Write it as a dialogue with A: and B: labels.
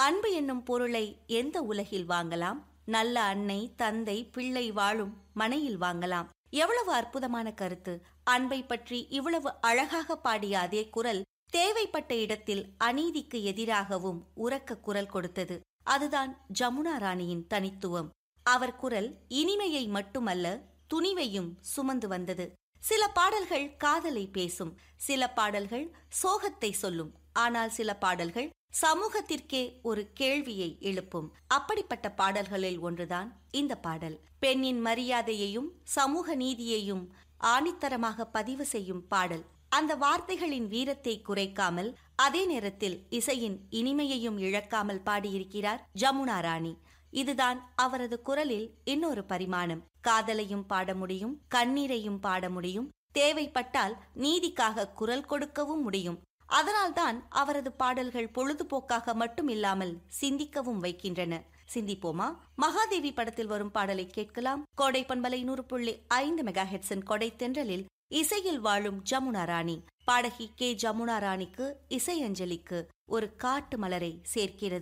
A: அன்பு என்னும் பொருளை எந்த உலகில் வாங்கலாம் நல்ல அன்னை தந்தை பிள்ளை வாழும் மனையில் வாங்கலாம் எவ்வளவு அற்புதமான கருத்து அன்பை பற்றி இவ்வளவு அழகாக பாடிய அதே குரல் தேவைப்பட்ட இடத்தில் அநீதிக்கு எதிராகவும் உரக்க குரல் கொடுத்தது அதுதான் ஜமுனா ராணியின் தனித்துவம் அவர் குரல் இனிமையை மட்டுமல்ல துணிவையும் சுமந்து வந்தது சில பாடல்கள் காதலை பேசும் சில பாடல்கள் சோகத்தை சொல்லும் ஆனால் சில பாடல்கள் சமூகத்திற்கே ஒரு கேள்வியை எழுப்பும் அப்படிப்பட்ட பாடல்களில் ஒன்றுதான் இந்த பாடல் பெண்ணின் மரியாதையையும் சமூக நீதியையும் ஆணித்தரமாக பதிவு செய்யும் பாடல் அந்த வார்த்தைகளின் வீரத்தை குறைக்காமல் அதே நேரத்தில் இசையின் இனிமையையும் இழக்காமல் பாடியிருக்கிறார் ஜமுனா ராணி இதுதான் அவரது குரலில் இன்னொரு பரிமாணம் காதலையும் பாட முடியும் கண்ணீரையும் பாட முடியும் தேவைப்பட்டால் நீதிக்காக குரல் கொடுக்கவும் முடியும் அதனால்தான் அவரது பாடல்கள் பொழுதுபோக்காக மட்டும் இல்லாமல் சிந்திக்கவும் வைக்கின்றன சிந்திப்போமா மகாதேவி படத்தில் வரும் பாடலை கேட்கலாம் கோடை பண்பலை நூறு புள்ளி ஐந்து மெகா ஹெட்ஸின் கொடை தென்றலில் இசையில் வாழும் ஜமுனா ராணி பாடகி கே ஜமுனா ராணிக்கு இசையஞ்சலிக்கு ஒரு காட்டு மலரை சேர்க்கிறது